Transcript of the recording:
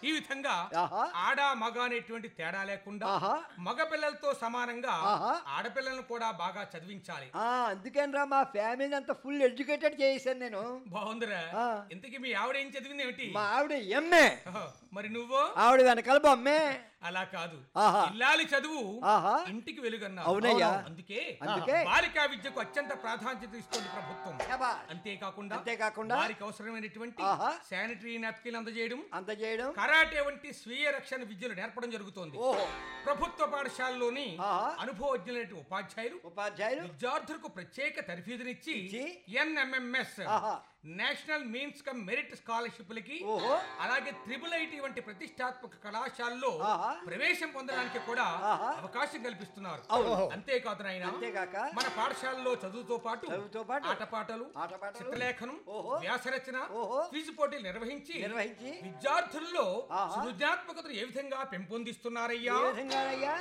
ఈ విధంగా ఆహా. ఆడ మగ అనేటువంటి తేడా లేకుండా ఆహా. మగ పిల్లలతో సమానంగా ఆహా. ఆడపిల్లలను కూడా బాగా చదివించాలి ఆ అందుకేనరా మా ఫ్యామిలీ అంతా ఫుల్ ఎడ్యుకేటెడ్ చేసాను నేను బాగుందిరా ఆ. ఇంతకీ మీ ఆవిడ ఏం చదివింది ఏమిటి మా ఆవిడ ఎమ్మె ఓహో, మరి నువ్వు ఆవిడ వెనకాల బొమ్మే అలా కాదు ఆహా. ఇల్లాలి చదువు ఆహా. ఇంటికి వెలుగన్నా అవునయ్యా. అందుకే అందుకే. బాలికా విద్యకు అత్యంత ప్రాధాన్యత ఇస్తుంది ప్రభుత్వం శభాష్. అంతేకాకుండా అంతేకాకుండా వారికి అవసరమైనటువంటి ఆహా. శానిటరీ నాప్కిన్ అందజేయడం అంత చేయడం కరాటే వంటి స్వీయ రక్షణ విద్యలు నేర్పడం జరుగుతోంది ఓహో ప్రభుత్వ పాఠశాలలోని ఆహా. అనుభవజ్ఞులైన ఉపాధ్యాయులు ఉపాధ్యాయులు విద్యార్థులకు ప్రత్యేక తర్ఫీదునిచ్చి ఇచ్చి ఎన్ఎంఎంఎస్ ఆహా. నేషనల్ మీన్స్ కమ్ మెరిట్ స్కాలర్షిప్లకి ఓహో. అలాగే త్రిబుల్ ఐటి వంటి ప్రతిష్టాత్మక కళాశాలలో ఆహా. ప్రవేశం పొందడానికి కూడా ఆహా. అవకాశం కల్పిస్తున్నారు అవును. అంతేకాదు నాయన అంతేగాక మన పాఠశాలలో చదువుతో పాటు చదువుతో పాటు ఆటపాటలు ఆటపాటలు, చిత్రలేఖనం ఓహో. వ్యాసరచన ఓహో. క్విజ్ పోటీలు నిర్వహించి నిర్వహించి విద్యార్థుల్లో ఆహా. సృజనాత్మకతను ఏ విధంగా పెంపొందిస్తున్నారయ్యా ఏ విధంగానయ్యా